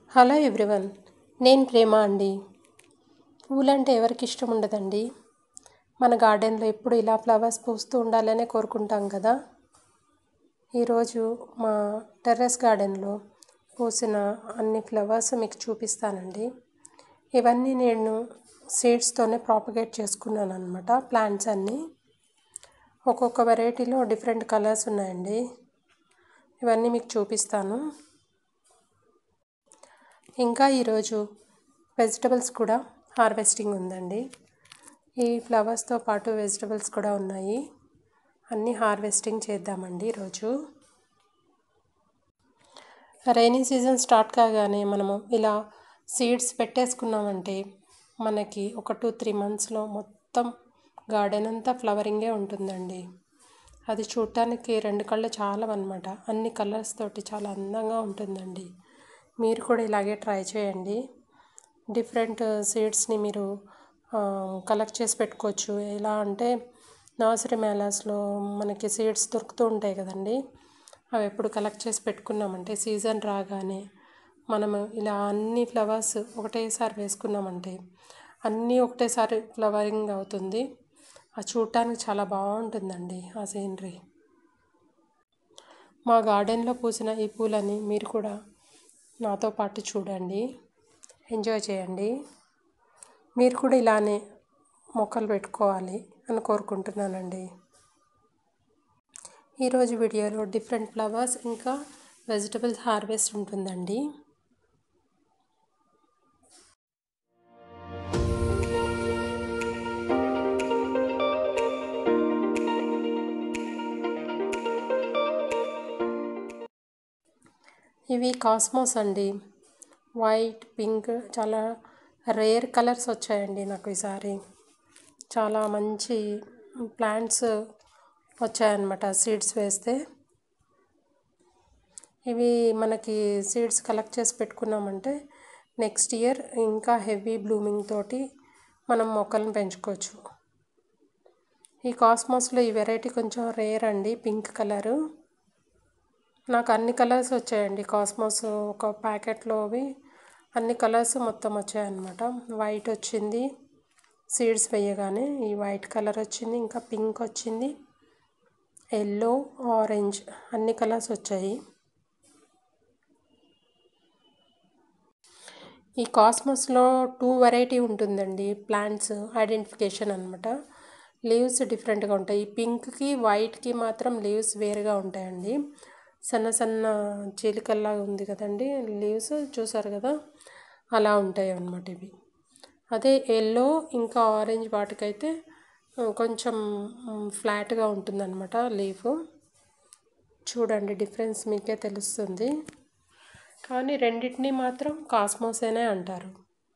hello everyone నేను ప్రేమ అండి పూలంటే ఎవరికి ఇష్టం ఉండదండి మన గార్డెన్లో ఎప్పుడు ఇలా ఫ్లవర్స్ పూస్తూ ఉండాలనే కోరుకుంటాం కదా ఈరోజు మా టెర్రస్ గార్డెన్లో పూసిన అన్ని ఫ్లవర్స్ మీకు చూపిస్తానండి ఇవన్నీ నేను సీడ్స్తోనే ప్రాపగేట్ చేసుకున్నాను అనమాట ప్లాంట్స్ అన్నీ ఒక్కొక్క వెరైటీలో డిఫరెంట్ కలర్స్ ఉన్నాయండి ఇవన్నీ మీకు చూపిస్తాను ఇంకా ఈరోజు వెజిటబుల్స్ కూడా హార్వెస్టింగ్ ఉందండి ఈ ఫ్లవర్స్తో పాటు వెజిటబుల్స్ కూడా ఉన్నాయి అన్నీ హార్వెస్టింగ్ చేద్దామండి ఈరోజు రైనీ సీజన్ స్టార్ట్ కాగానే మనము ఇలా సీడ్స్ పెట్టేసుకున్నామంటే మనకి ఒక టూ త్రీ మంత్స్లో మొత్తం గార్డెన్ అంతా ఫ్లవరింగే ఉంటుందండి అది చూడటానికి రెండు కళ్ళు చాలా అనమాట అన్ని కలర్స్ తోటి చాలా అందంగా ఉంటుందండి మీరు కూడా ఇలాగే ట్రై చేయండి డిఫరెంట్ సీడ్స్ని మీరు కలెక్ట్ చేసి పెట్టుకోవచ్చు ఎలా అంటే నర్సరీ మేళాస్లో మనకి సీడ్స్ దొరుకుతూ ఉంటాయి కదండి అవి ఎప్పుడు కలెక్ట్ చేసి పెట్టుకున్నామంటే సీజన్ రాగానే మనము ఇలా అన్ని ఫ్లవర్స్ ఒకటేసారి వేసుకున్నామంటే అన్నీ ఒకటేసారి ఫ్లవరింగ్ అవుతుంది అది చూడటానికి చాలా బాగుంటుందండి ఆ సీనరీ మా గార్డెన్లో పూసిన ఈ పూలని మీరు కూడా నాతో పాటు చూడండి ఎంజాయ్ చేయండి మీరు కూడా ఇలానే మొక్కలు పెట్టుకోవాలి అని కోరుకుంటున్నానండి ఈరోజు వీడియోలో డిఫరెంట్ ఫ్లవర్స్ ఇంకా వెజిటబుల్స్ హార్వెస్ట్ ఉంటుందండి ఇవి కాస్మోస్ అండి వైట్ పింక్ చాలా రేర్ కలర్స్ వచ్చాయండి నాకు ఈసారి చాలా మంచి ప్లాంట్స్ వచ్చాయన్నమాట సీడ్స్ వేస్తే ఇవి మనకి సీడ్స్ కలెక్ట్ చేసి పెట్టుకున్నామంటే నెక్స్ట్ ఇయర్ ఇంకా హెవీ బ్లూమింగ్ తోటి మనం మొక్కలను పెంచుకోవచ్చు ఈ కాస్మోస్లో ఈ వెరైటీ కొంచెం రేర్ అండి పింక్ కలరు నాకు అన్ని కలర్స్ వచ్చాయండి కాస్మోస్ ఒక ప్యాకెట్లోవి అన్ని కలర్స్ మొత్తం వచ్చాయన్నమాట వైట్ వచ్చింది సీడ్స్ వేయగానే ఈ వైట్ కలర్ వచ్చింది ఇంకా పింక్ వచ్చింది ఎల్లో ఆరెంజ్ అన్ని కలర్స్ వచ్చాయి ఈ కాస్మోస్లో టూ వెరైటీ ఉంటుందండి ప్లాంట్స్ ఐడెంటిఫికేషన్ అనమాట లీవ్స్ డిఫరెంట్గా ఉంటాయి ఈ పింక్కి వైట్కి మాత్రం లీవ్స్ వేరుగా ఉంటాయండి సన్న సన్న చీలికల్లాగా ఉంది కదండి లీవ్స్ చూసారు కదా అలా ఉంటాయి అన్నమాట ఇవి అదే ఎల్లో ఇంకా ఆరెంజ్ వాటికైతే కొంచెం ఫ్లాట్గా ఉంటుందన్నమాట లీఫ్ చూడండి డిఫరెన్స్ మీకే తెలుస్తుంది కానీ రెండింటిని మాత్రం కాస్మోసేనే అంటారు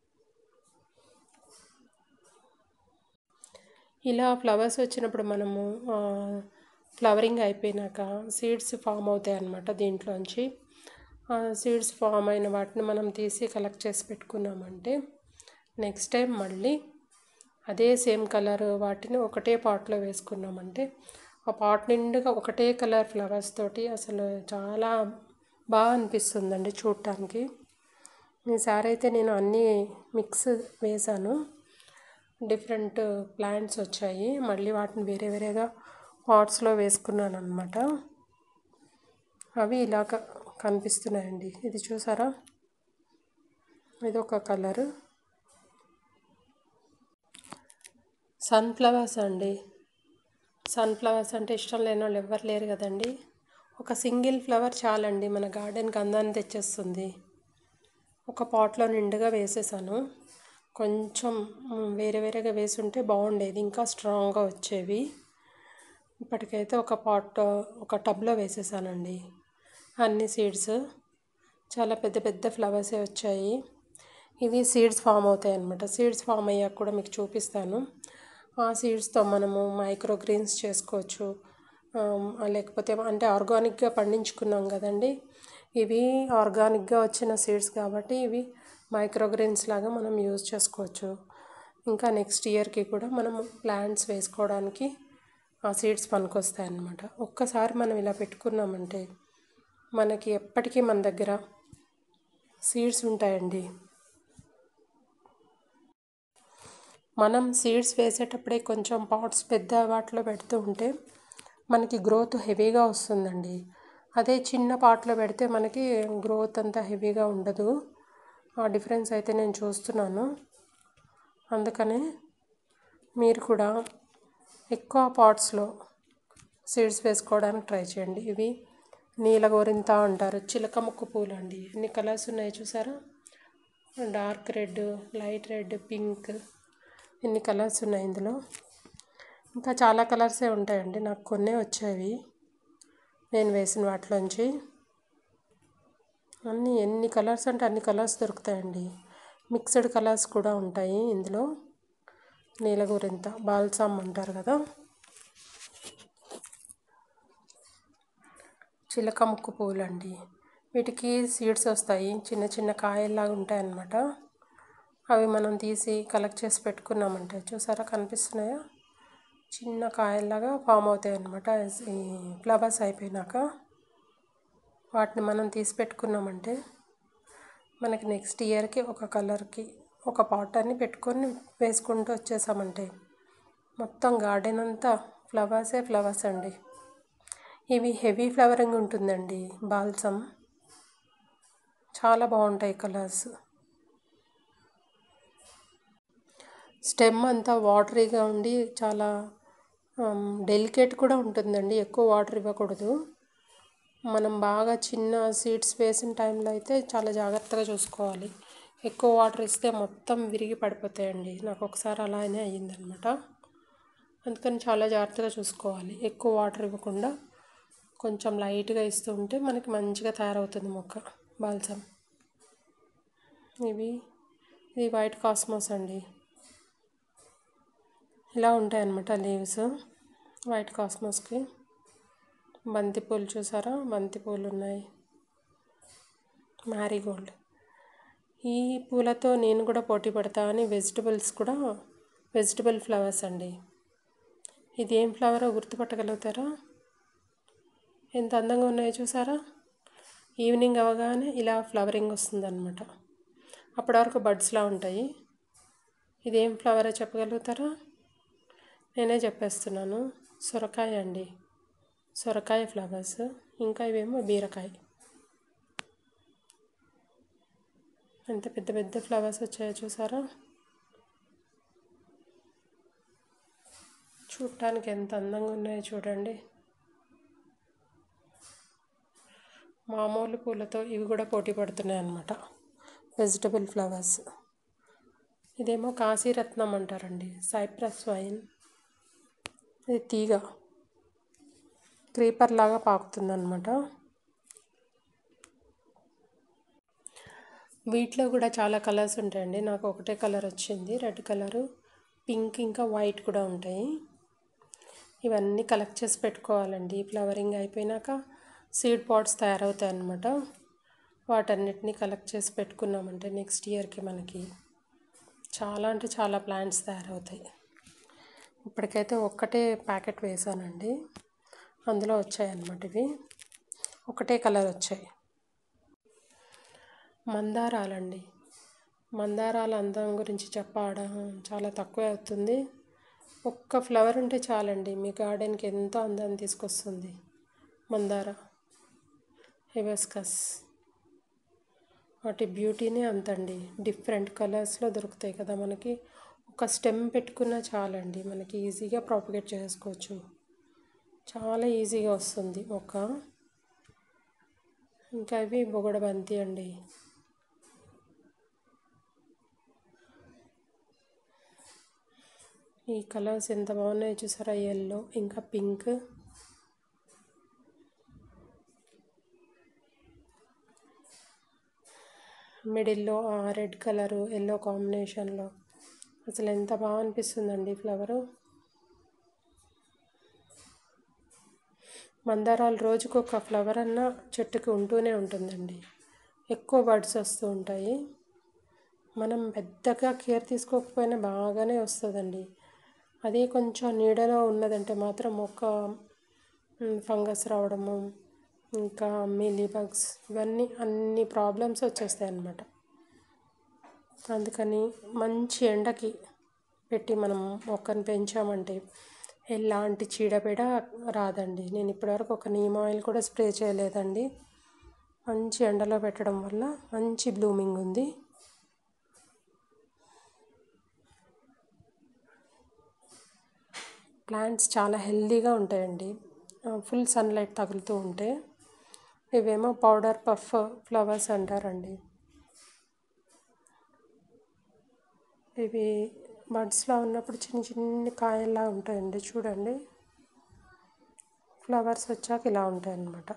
ఇలా ఫ్లవర్స్ వచ్చినప్పుడు మనము ఫ్లవరింగ్ అయిపోయినాక సీడ్స్ ఫామ్ అవుతాయి అన్నమాట దీంట్లోంచి సీడ్స్ ఫామ్ అయిన వాటిని మనం తీసి కలెక్ట్ చేసి పెట్టుకున్నామంటే నెక్స్ట్ టైం మళ్ళీ అదే సేమ్ కలర్ వాటిని ఒకటే పాట్లో వేసుకున్నామంటే ఆ పాట్ నిండుగా ఒకటే కలర్ ఫ్లవర్స్ తోటి అసలు చాలా బాగా అనిపిస్తుందండి చూడటానికి ఈసారి అయితే నేను అన్నీ మిక్స్ వేశాను డిఫరెంట్ ప్లాంట్స్ వచ్చాయి మళ్ళీ వాటిని వేరే వేరేగా పాట్స్లో వేసుకున్నాను అనమాట అవి ఇలాగ కనిపిస్తున్నాయండి ఇది చూసారా ఇది ఒక కలరు సన్ఫ్లవర్స్ అండి సన్ఫ్లవర్స్ అంటే ఇష్టం లేని వాళ్ళు ఎవ్వరు లేరు కదండి ఒక సింగిల్ ఫ్లవర్ చాలండి మన గార్డెన్కి అందాన్ని తెచ్చేస్తుంది ఒక పాట్లో నిండుగా వేసేసాను కొంచెం వేరే వేరేగా వేసుంటే బాగుండేది ఇంకా స్ట్రాంగ్గా వచ్చేవి ఇప్పటికైతే ఒక పాట్ ఒక టబ్లో వేసేసానండి అన్ని సీడ్స్ చాలా పెద్ద పెద్ద ఫ్లవర్సే వచ్చాయి ఇవి సీడ్స్ ఫామ్ అవుతాయి అన్నమాట సీడ్స్ ఫామ్ అయ్యాక కూడా మీకు చూపిస్తాను ఆ సీడ్స్తో మనము మైక్రో గ్రీన్స్ చేసుకోవచ్చు లేకపోతే అంటే ఆర్గానిక్గా పండించుకున్నాం కదండి ఇవి ఆర్గానిక్గా వచ్చిన సీడ్స్ కాబట్టి ఇవి మైక్రోగ్రెయిన్స్ లాగా మనం యూజ్ చేసుకోవచ్చు ఇంకా నెక్స్ట్ ఇయర్కి కూడా మనం ప్లాంట్స్ వేసుకోవడానికి ఆ సీడ్స్ పనికొస్తాయి అన్నమాట ఒక్కసారి మనం ఇలా పెట్టుకున్నామంటే మనకి ఎప్పటికీ మన దగ్గర సీడ్స్ ఉంటాయండి మనం సీడ్స్ వేసేటప్పుడే కొంచెం పాట్స్ పెద్ద వాటిలో పెడుతూ ఉంటే మనకి గ్రోత్ హెవీగా వస్తుందండి అదే చిన్న పాట్లో పెడితే మనకి గ్రోత్ అంత హెవీగా ఉండదు ఆ డిఫరెన్స్ అయితే నేను చూస్తున్నాను అందుకనే మీరు కూడా ఎక్కువ పాట్స్లో సీడ్స్ వేసుకోవడానికి ట్రై చేయండి ఇవి నీలగోరింత అంటారు చిలక ముక్కు పూలు అండి ఎన్ని కలర్స్ ఉన్నాయో చూసారా dark red light red pink ఎన్ని కలర్స్ ఉన్నాయి ఇందులో ఇంకా చాలా కలర్సే ఉంటాయండి నాకు కొన్నే వచ్చేవి నేను వేసిన వాటిలోంచి అన్ని ఎన్ని కలర్స్ అంటే అన్ని కలర్స్ దొరుకుతాయండి మిక్స్డ్ కలర్స్ కూడా ఉంటాయి ఇందులో నీలగూరింత బాల్సామ్ అంటారు కదా చిలక ముక్కు పువ్వులు అండి వీటికి సీడ్స్ వస్తాయి చిన్న చిన్న కాయల్లాగా ఉంటాయి అన్నమాట అవి మనం తీసి కలెక్ట్ చేసి పెట్టుకున్నామంటే చూసారా కనిపిస్తున్నాయా చిన్న కాయల్లాగా ఫామ్ అవుతాయి అన్నమాట ఈ ఫ్లవర్స్ అయిపోయినాక వాటిని మనం తీసి పెట్టుకున్నామంటే మనకి నెక్స్ట్ ఇయర్కి ఒక కలర్కి ఒక పాట్ అని పెట్టుకొని వేసుకుంటూ వచ్చేసామంటే మొత్తం గార్డెన్ అంతా ఫ్లవర్సే ఫ్లవర్స్ అండి ఇవి హెవీ ఫ్లవరింగ్ ఉంటుందండి బాల్సమ్ చాలా బాగుంటాయి కలర్స్ స్టెమ్ అంతా వాటరీగా ఉండి చాలా డెలికేట్ కూడా ఉంటుందండి ఎక్కువ వాటర్ ఇవ్వకూడదు మనం బాగా చిన్న సీడ్స్ వేసిన టైంలో అయితే చాలా జాగ్రత్తగా చూసుకోవాలి ఎక్కువ వాటర్ ఇస్తే మొత్తం విరిగి పడిపోతాయండి నాకు ఒకసారి అలానే అయ్యిందనమాట అందుకని చాలా జాగ్రత్తగా చూసుకోవాలి ఎక్కువ వాటర్ ఇవ్వకుండా కొంచెం లైట్గా ఇస్తూ ఉంటే మనకి మంచిగా తయారవుతుంది మొక్క బాల్సమ్ ఇవి ఇది వైట్ కాస్మోస్ అండి ఇలా ఉంటాయి అన్నమాట లీవ్స్ వైట్ కాస్మోస్కి బంతిపూలు చూసారా బంతిపూలు ఉన్నాయి మ్యారీగోల్డ్ ఈ పూలతో నేను కూడా పోటీ పడతా అని వెజిటబుల్స్ కూడా వెజిటబుల్ ఫ్లవర్స్ అండి ఇది ఏం ఫ్లవరో గుర్తుపట్టగలుగుతారా ఎంత అందంగా ఉన్నాయో చూసారా ఈవినింగ్ అవగానే ఇలా ఫ్లవరింగ్ వస్తుందన్నమాట అప్పటి వరకు బడ్స్లా ఉంటాయి ఇదేం ఫ్లవరో చెప్పగలుగుతారా నేనే చెప్పేస్తున్నాను సొరకాయ అండి సొరకాయ ఫ్లవర్స్ ఇంకా ఇవేమో బీరకాయ ఎంత పెద్ద పెద్ద ఫ్లవర్స్ వచ్చాయో చూసారా చూడటానికి ఎంత అందంగా ఉన్నాయో చూడండి మామూలు పూలతో ఇవి కూడా పోటీ పడుతున్నాయి అన్నమాట వెజిటబుల్ ఫ్లవర్స్ ఇదేమో కాశీరత్నం అంటారండి సైప్రస్ వైన్ ఇది తీగ క్రీపర్ లాగా పాకుతుందన్నమాట వీటిలో కూడా చాలా కలర్స్ ఉంటాయండి నాకు ఒకటే కలర్ వచ్చింది రెడ్ కలరు పింక్ ఇంకా వైట్ కూడా ఉంటాయి ఇవన్నీ కలెక్ట్ చేసి పెట్టుకోవాలండి ఫ్లవరింగ్ అయిపోయినాక సీడ్ పాట్స్ తయారవుతాయి అన్నమాట వాటన్నిటిని కలెక్ట్ చేసి పెట్టుకున్నామంటే నెక్స్ట్ ఇయర్కి మనకి చాలా అంటే చాలా ప్లాంట్స్ తయారవుతాయి ఇప్పటికైతే ఒక్కటే ప్యాకెట్ వేసానండి అందులో వచ్చాయి అన్నమాట ఇవి ఒకటే కలర్ వచ్చాయి మందారాలండి మందారాల అందం గురించి చెప్పడం చాలా తక్కువే అవుతుంది ఒక్క ఫ్లవర్ ఉంటే చాలండి మీ గార్డెన్కి ఎంతో అందాన్ని తీసుకొస్తుంది మందార హెబస్కస్ వాటి బ్యూటీనే అంతండి డిఫరెంట్ కలర్స్లో దొరుకుతాయి కదా మనకి ఒక స్టెమ్ పెట్టుకున్నా చాలండి మనకి ఈజీగా ప్రాపగేట్ చేసుకోవచ్చు చాలా ఈజీగా వస్తుంది ఒక ఇంకా ఇవి బొగడబంతి అండి ఈ కలర్స్ ఎంత బాగున్నాయో చూసారా ఎల్లో ఇంకా పింక్ మిడిల్లో రెడ్ కలరు ఎల్లో కాంబినేషన్లో అసలు ఎంత బాగా అనిపిస్తుందండి ఫ్లవరు మందారాలు రోజుకు ఒక ఫ్లవర్ అన్న చెట్టుకి ఉంటూనే ఉంటుందండి ఎక్కువ బర్డ్స్ వస్తూ ఉంటాయి మనం పెద్దగా కేర్ తీసుకోకపోయినా బాగానే వస్తుందండి అదే కొంచెం నీడలో ఉన్నదంటే మాత్రం మొక్క ఫంగస్ రావడము ఇంకా మిలీ బగ్స్ ఇవన్నీ అన్ని ప్రాబ్లమ్స్ వచ్చేస్తాయి అన్నమాట అందుకని మంచి ఎండకి పెట్టి మనం మొక్కను పెంచామంటే ఎలాంటి చీడపీడ రాదండి నేను ఇప్పటివరకు ఒక నీమ్ ఆయిల్ కూడా స్ప్రే చేయలేదండి మంచి ఎండలో పెట్టడం వల్ల మంచి బ్లూమింగ్ ఉంది ప్లాంట్స్ చాలా హెల్దీగా ఉంటాయండి ఫుల్ సన్లైట్ తగులుతూ ఉంటే ఇవేమో పౌడర్ పఫ్ ఫ్లవర్స్ అంటారండి ఇవి బడ్స్లో ఉన్నప్పుడు చిన్న చిన్న కాయల్లా ఉంటాయండి చూడండి ఫ్లవర్స్ వచ్చాక ఇలా ఉంటాయి అన్నమాట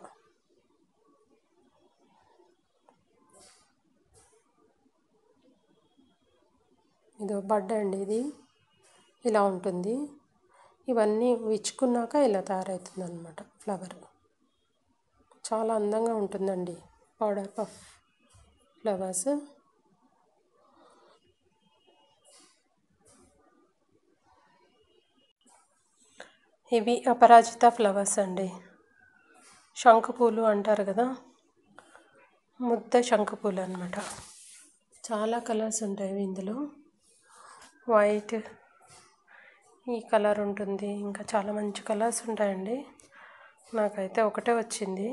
ఇదో బడ్ అండి ఇది ఇలా ఉంటుంది ఇవన్నీ విచ్చుకున్నాక ఇలా తయారవుతుంది అనమాట ఫ్లవర్ చాలా అందంగా ఉంటుందండి పౌడర్ పఫ్ ఫ్లవర్స్ ఇవి అపరాజిత ఫ్లవర్స్ అండి శంఖపూలు అంటారు కదా ముద్ద శంఖపూలు అనమాట చాలా కలర్స్ ఉంటాయి ఇందులో వైట్ ఈ కలర్ ఉంటుంది ఇంకా చాలా మంచి కలర్స్ ఉంటాయండి నాకైతే ఒకటే వచ్చింది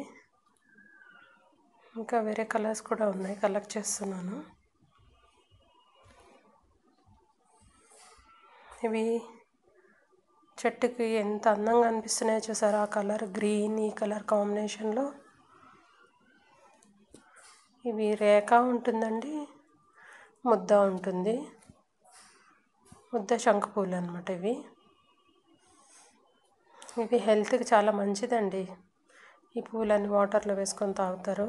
ఇంకా వేరే కలర్స్ కూడా ఉన్నాయి కలెక్ట్ చేస్తున్నాను ఇవి చెట్టుకి ఎంత అందంగా అనిపిస్తున్నాయో చూసారా ఆ కలర్ గ్రీన్ ఈ కలర్ కాంబినేషన్లో ఇవి రేఖ ఉంటుందండి ముద్ద ఉంటుంది ముద్ద శంఖపూలు అనమాట ఇవి ఇవి హెల్త్కి చాలా మంచిదండి ఈ పూలన్నీ వాటర్లో వేసుకొని తాగుతారు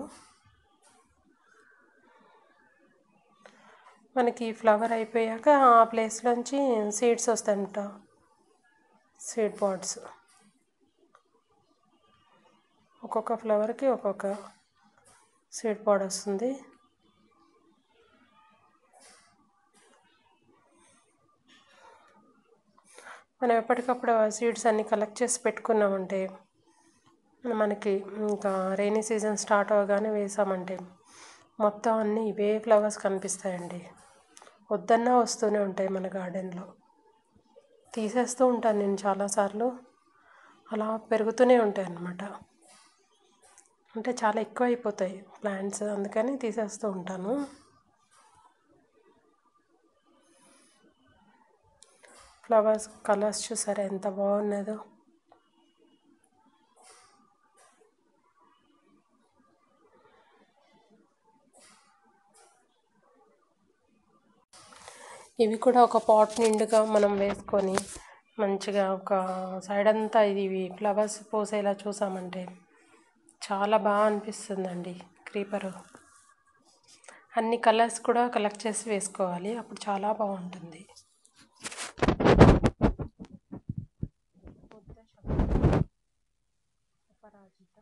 మనకి ఫ్లవర్ అయిపోయాక ఆ ప్లేస్లోంచి సీడ్స్ వస్తాయంట సీడ్ పాడ్స్ ఒక్కొక్క ఫ్లవర్కి ఒక్కొక్క సీడ్ పాడ్ వస్తుంది మనం ఎప్పటికప్పుడు ఆ సీడ్స్ అన్నీ కలెక్ట్ చేసి పెట్టుకున్నామంటే మనకి ఇంకా రైనీ సీజన్ స్టార్ట్ అవ్వగానే వేసామంటే మొత్తం అన్నీ ఇవే ఫ్లవర్స్ కనిపిస్తాయండి వద్దన్నా వస్తూనే ఉంటాయి మన గార్డెన్లో తీసేస్తూ ఉంటాను నేను చాలాసార్లు అలా పెరుగుతూనే ఉంటాయి అన్నమాట అంటే చాలా ఎక్కువ అయిపోతాయి ప్లాంట్స్ అందుకని తీసేస్తూ ఉంటాను ఫ్లవర్స్ కలర్స్ చూసారా ఎంత బాగున్నదో ఇవి కూడా ఒక పాట్ నిండుగా మనం వేసుకొని మంచిగా ఒక సైడ్ అంతా ఇది ఇవి ఫ్లవర్స్ పోసేలా చూసామంటే చాలా బాగా అనిపిస్తుందండి క్రీపరు అన్ని కలర్స్ కూడా కలెక్ట్ చేసి వేసుకోవాలి అప్పుడు చాలా బాగుంటుంది అపరాజిత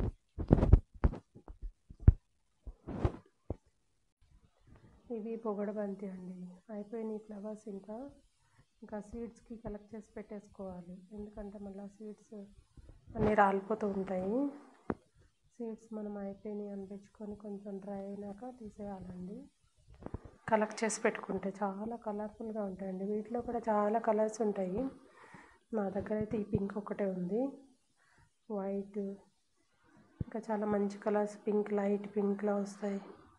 ఇవి పొగడబంతి అండి అయిపోయినాయి ఫ్లవర్స్ ఇంకా ఇంకా సీడ్స్కి కలెక్ట్ చేసి పెట్టేసుకోవాలి ఎందుకంటే మళ్ళీ సీడ్స్ అన్నీ రాలిపోతూ ఉంటాయి సీడ్స్ మనం అయిపోయినాయి అనిపించుకొని కొంచెం డ్రై అయినాక తీసేయాలండి కలెక్ట్ చేసి పెట్టుకుంటే చాలా కలర్ఫుల్గా ఉంటాయండి వీటిలో కూడా చాలా కలర్స్ ఉంటాయి నా దగ్గర అయితే ఈ పింక్ ఒకటే ఉంది వైట్ ఇంకా చాలా మంచి కలర్స్ పింక్ లైట్ పింక్లో వస్తాయి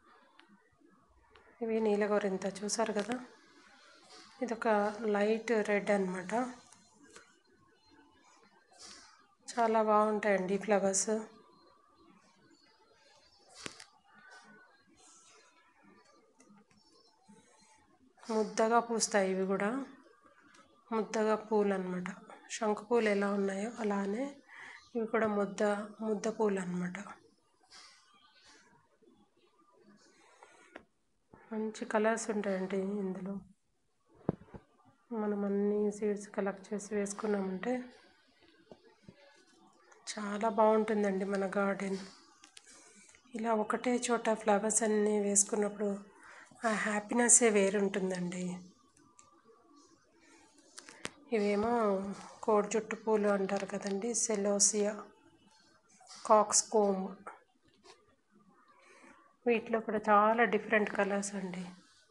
ఇవి నీలగోరింత చూసారు కదా ఇది ఒక లైట్ రెడ్ అనమాట చాలా బాగుంటాయండి ఫ్లవర్స్ ముద్దగా పూస్తాయి ఇవి కూడా ముద్దగా పూలు అనమాట శంకు పూలు ఎలా ఉన్నాయో అలానే ఇవి కూడా ముద్ద ముద్ద పూలు అనమాట మంచి కలర్స్ ఉంటాయండి ఇందులో మనం అన్ని సీడ్స్ కలెక్ట్ చేసి వేసుకున్నామంటే చాలా బాగుంటుందండి మన గార్డెన్ ఇలా ఒకటే చోట ఫ్లవర్స్ అన్నీ వేసుకున్నప్పుడు ఆ హ్యాపీనెస్సే వేరుంటుందండి ఇవేమో కోడి జుట్టు పూలు అంటారు కదండి సెలోసియా కాక్స్ కోమ్ వీటిలో కూడా చాలా డిఫరెంట్ కలర్స్ అండి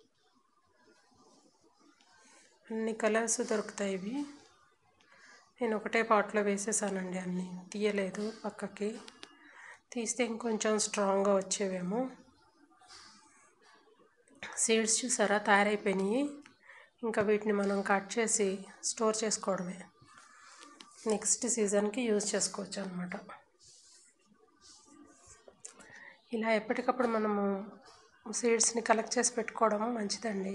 అన్ని కలర్స్ దొరుకుతాయి ఇవి నేను ఒకటే పాట్లో వేసేసానండి అన్నీ తీయలేదు పక్కకి తీస్తే ఇంకొంచెం స్ట్రాంగ్గా వచ్చేవేమో సీడ్స్ చూసారా తయారైపోయినాయి ఇంకా వీటిని మనం కట్ చేసి స్టోర్ చేసుకోవడమే నెక్స్ట్ సీజన్కి యూజ్ చేసుకోవచ్చు అనమాట ఇలా ఎప్పటికప్పుడు మనము సీడ్స్ని కలెక్ట్ చేసి పెట్టుకోవడం మంచిదండి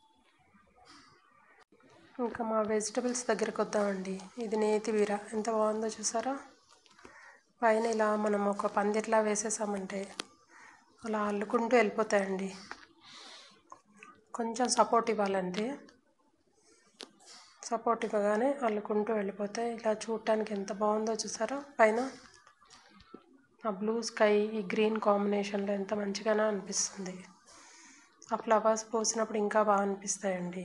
ఇంకా మా వెజిటబుల్స్ దగ్గరికి వద్దామండి ఇది నేతి వీర ఎంత బాగుందో చూసారా పైన ఇలా మనం ఒక పందిర్లా వేసేసామంటే అలా అల్లుకుంటూ వెళ్ళిపోతాయండి కొంచెం సపోర్ట్ ఇవ్వాలంటే సపోర్ట్ ఇవ్వగానే అల్లుకుంటూ వెళ్ళిపోతాయి ఇలా చూడటానికి ఎంత బాగుందో చూసారా పైన ఆ బ్లూ స్కై ఈ గ్రీన్ కాంబినేషన్లో ఎంత మంచిగానో అనిపిస్తుంది ఆ ఫ్లవర్స్ పోసినప్పుడు ఇంకా బాగా అనిపిస్తాయండి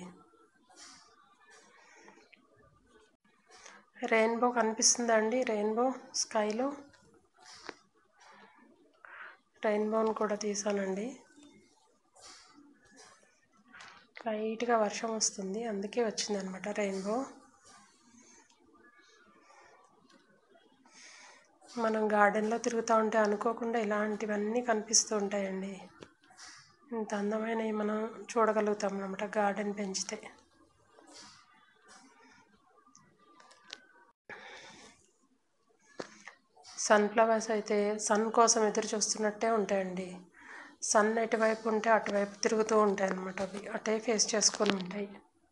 రెయిన్బో కనిపిస్తుందా అండి రెయిన్బో స్కైలో రెయిన్బోని కూడా తీసానండి లైట్గా వర్షం వస్తుంది అందుకే వచ్చింది అనమాట రెయిన్బో మనం గార్డెన్లో తిరుగుతూ ఉంటే అనుకోకుండా ఇలాంటివన్నీ కనిపిస్తూ ఉంటాయండి ఇంత అందమైనవి మనం చూడగలుగుతాం అనమాట గార్డెన్ పెంచితే సన్ఫ్లవర్స్ అయితే సన్ కోసం ఎదురు చూస్తున్నట్టే ఉంటాయండి సన్ ఎటువైపు ఉంటే అటువైపు తిరుగుతూ ఉంటాయి అన్నమాట అవి అటే ఫేస్ చేసుకొని ఉంటాయి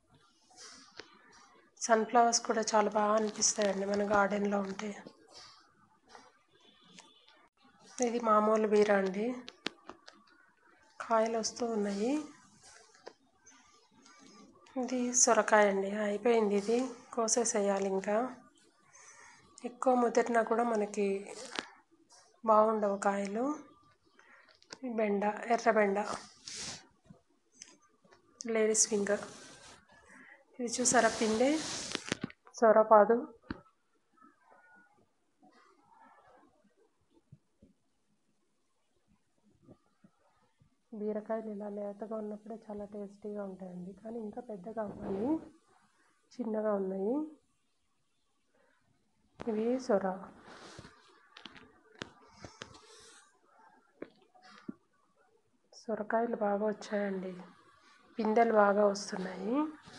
సన్ఫ్లవర్స్ కూడా చాలా బాగా అనిపిస్తాయండి మన గార్డెన్లో ఉంటే ఇది మామూలు బీర అండి కాయలు వస్తూ ఉన్నాయి ఇది సొరకాయ అండి అయిపోయింది ఇది కోసేసేయాలి ఇంకా ఎక్కువ ముదిరినా కూడా మనకి బాగుండవు కాయలు బెండ ఎర్ర బెండ లేడీస్ ఫింగర్ ఇది చూసారా పిండి సొరపాదు బీరకాయలు ఇలా లేతగా ఉన్నప్పుడే చాలా టేస్టీగా ఉంటాయండి కానీ ఇంకా పెద్దగా అవ్వాలి చిన్నగా ఉన్నాయి ఇవి సొర సొరకాయలు బాగా వచ్చాయండి పిందెలు బాగా వస్తున్నాయి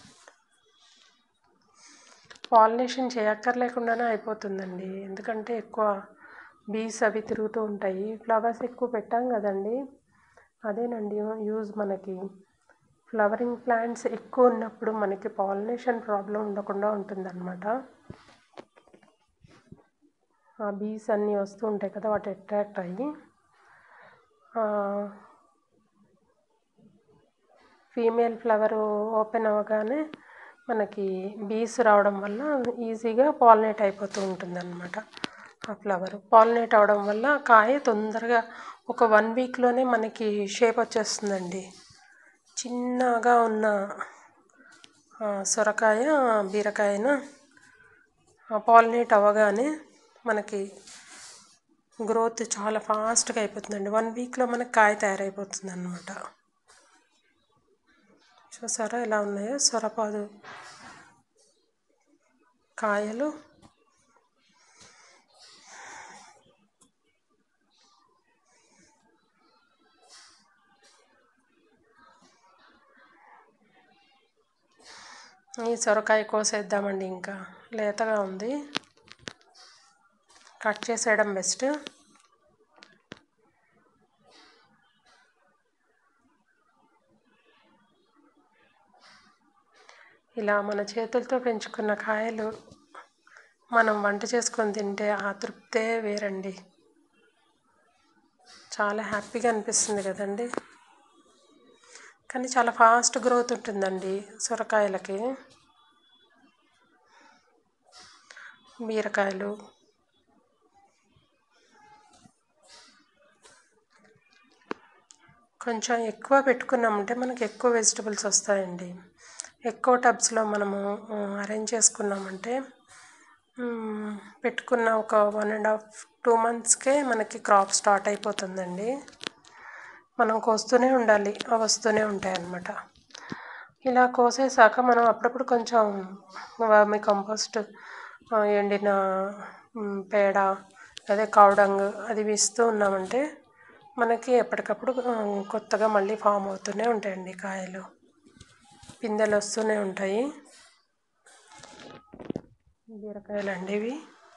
పాలినేషన్ చేయక్కర్లేకుండానే అయిపోతుందండి ఎందుకంటే ఎక్కువ బీస్ అవి తిరుగుతూ ఉంటాయి ఫ్లవర్స్ ఎక్కువ పెట్టాం కదండి అదేనండి యూజ్ మనకి ఫ్లవరింగ్ ప్లాంట్స్ ఎక్కువ ఉన్నప్పుడు మనకి పాలినేషన్ ప్రాబ్లం ఉండకుండా ఉంటుందన్నమాట ఆ బీస్ అన్నీ వస్తూ ఉంటాయి కదా వాటి అట్రాక్ట్ అయ్యి ఫీమేల్ ఫ్లవర్ ఓపెన్ అవ్వగానే మనకి బీస్ రావడం వల్ల ఈజీగా పాలినేట్ అయిపోతూ ఉంటుందన్నమాట ఆ ఫ్లవర్ పాలినేట్ అవడం వల్ల కాయ తొందరగా ఒక వన్ వీక్లోనే మనకి షేప్ వచ్చేస్తుందండి చిన్నగా ఉన్న సొరకాయ బీరకాయన పాలినేట్ అవ్వగానే మనకి గ్రోత్ చాలా ఫాస్ట్గా అయిపోతుందండి వన్ వీక్లో మనకి కాయ తయారైపోతుంది అన్నమాట చూసారా ఎలా ఉన్నాయో సొరపాదు కాయలు ఈ సొరకాయ కోసేద్దామండి ఇంకా లేతగా ఉంది కట్ చేసేయడం బెస్ట్ ఇలా మన చేతులతో పెంచుకున్న కాయలు మనం వంట చేసుకొని తింటే ఆ తృప్తే వేరండి చాలా హ్యాపీగా అనిపిస్తుంది కదండి కానీ చాలా ఫాస్ట్ గ్రోత్ ఉంటుందండి సొరకాయలకి బీరకాయలు కొంచెం ఎక్కువ పెట్టుకున్నామంటే మనకి ఎక్కువ వెజిటబుల్స్ వస్తాయండి ఎక్కువ టబ్స్లో మనము అరేంజ్ చేసుకున్నామంటే పెట్టుకున్న ఒక వన్ అండ్ హాఫ్ టూ మంత్స్కే మనకి క్రాప్ స్టార్ట్ అయిపోతుందండి మనం కోస్తూనే ఉండాలి అవి వస్తూనే ఉంటాయి అన్నమాట ఇలా కోసేసాక మనం అప్పుడప్పుడు కొంచెం వర్మి కంపోస్ట్ ఆ, ఎండిన మ్, పేడ అదే కౌడంగ్ అది ఇస్తూ ఉన్నామంటే మనకి ఎప్పటికప్పుడు ఆ, కొత్తగా మళ్ళీ ఫామ్ అవుతూనే ఉంటాయండి కాయలు పిందెలు వస్తూనే ఉంటాయి బీరకాయలు అండి ఇవి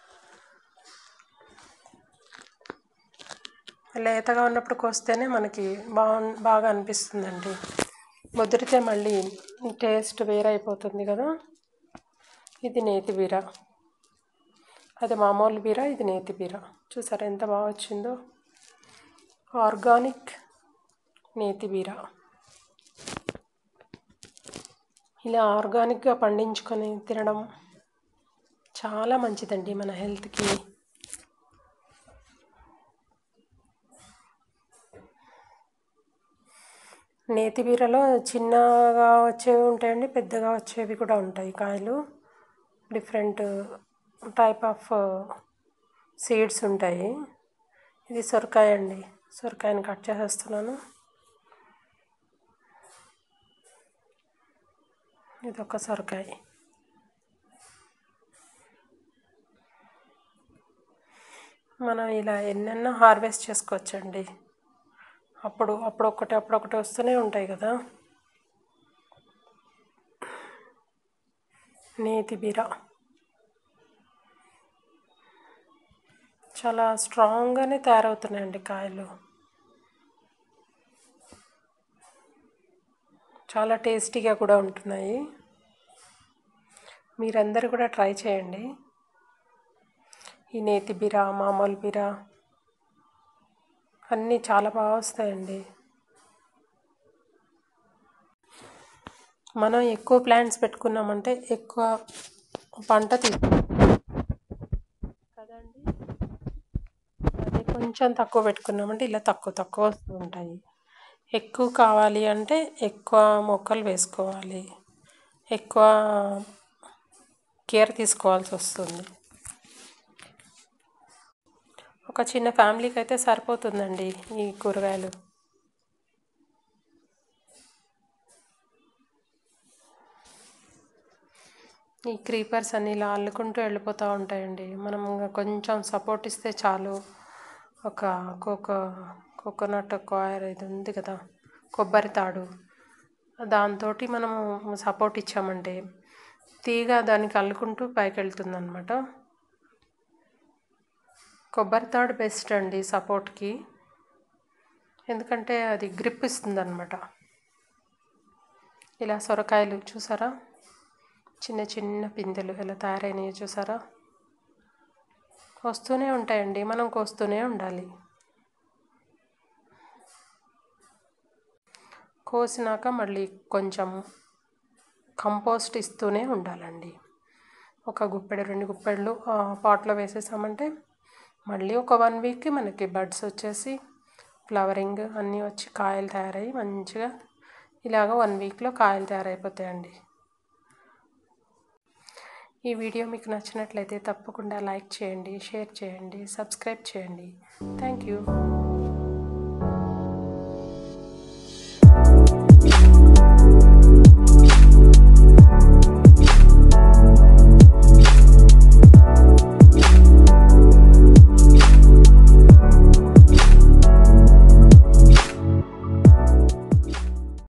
లేతగా ఉన్నప్పుడు కోస్తేనే మనకి బాగు బాగా అనిపిస్తుందండి ముదిరితే మళ్ళీ టేస్ట్ వేరైపోతుంది కదా ఇది నేతి బీర అది మామూలు బీర ఇది నేతి బీర చూసారా ఎంత బాగా వచ్చిందో ఆర్గానిక్ నేతి బీర ఇలా ఆర్గానిక్గా పండించుకొని తినడం చాలా మంచిదండి మన హెల్త్కి నేతి బీరలో చిన్నగా వచ్చేవి ఉంటాయండి పెద్దగా వచ్చేవి కూడా ఉంటాయి కాయలు డిఫరెంట్ టైప్ ఆఫ్ సీడ్స్ ఉంటాయి ఇది సొరకాయ అండి సొరకాయని కట్ చేసేస్తున్నాను ఇది ఒక సొరకాయ మనం ఇలా ఎన్నెన్నో హార్వెస్ట్ చేసుకోవచ్చండి అప్పుడు అప్పుడొకటి అప్పుడొకటి వస్తూనే ఉంటాయి కదా నేతి బీర చాలా స్ట్రాంగ్గానే తయారవుతున్నాయండి కాయలు చాలా టేస్టీగా కూడా ఉంటున్నాయి మీరందరూ కూడా ట్రై చేయండి ఈ నేతి బీర మామూలు బీర అన్నీ చాలా బాగా వస్తాయండి మనం ఎక్కువ ప్లాంట్స్ పెట్టుకున్నామంటే ఎక్కువ పంట తీసుకుంటాం కదండి అదే కొంచెం తక్కువ పెట్టుకున్నామంటే ఇలా తక్కువ తక్కువ వస్తూ ఉంటాయి ఎక్కువ కావాలి అంటే ఎక్కువ మొక్కలు వేసుకోవాలి ఎక్కువ కేర్ తీసుకోవాల్సి వస్తుంది ఒక చిన్న ఫ్యామిలీకి అయితే సరిపోతుందండి ఈ కూరగాయలు ఈ క్రీపర్స్ అన్ని ఇలా అల్లుకుంటూ వెళ్ళిపోతూ ఉంటాయండి మనం ఇంకా కొంచెం సపోర్ట్ ఇస్తే చాలు ఒక కోకో కోకోనట్ కాయర్ ఇది ఉంది కదా కొబ్బరి తాడు దాంతో మనము సపోర్ట్ ఇచ్చామంటే తీగ దానికి అల్లుకుంటూ పైకి వెళ్తుంది అనమాట కొబ్బరి తాడు బెస్ట్ అండి సపోర్ట్కి ఎందుకంటే అది గ్రిప్ ఇస్తుంది అనమాట ఇలా సొరకాయలు చూసారా చిన్న చిన్న పిందెలు ఎలా తయారైనవి చూసారా వస్తూనే ఉంటాయండి మనం కోస్తూనే ఉండాలి కోసినాక మళ్ళీ కొంచెం కంపోస్ట్ ఇస్తూనే ఉండాలండి ఒక గుప్పెడు రెండు గుప్పెళ్ళు పాట్లో వేసేసామంటే మళ్ళీ ఒక వన్ వీక్కి మనకి బడ్స్ వచ్చేసి ఫ్లవరింగ్ అన్నీ వచ్చి కాయలు తయారయ్యి మంచిగా ఇలాగ వన్ వీక్లో కాయలు తయారైపోతాయండి ఈ వీడియో మీకు నచ్చినట్లయితే తప్పకుండా లైక్ చేయండి షేర్ చేయండి సబ్స్క్రైబ్ చేయండి థ్యాంక్ యూ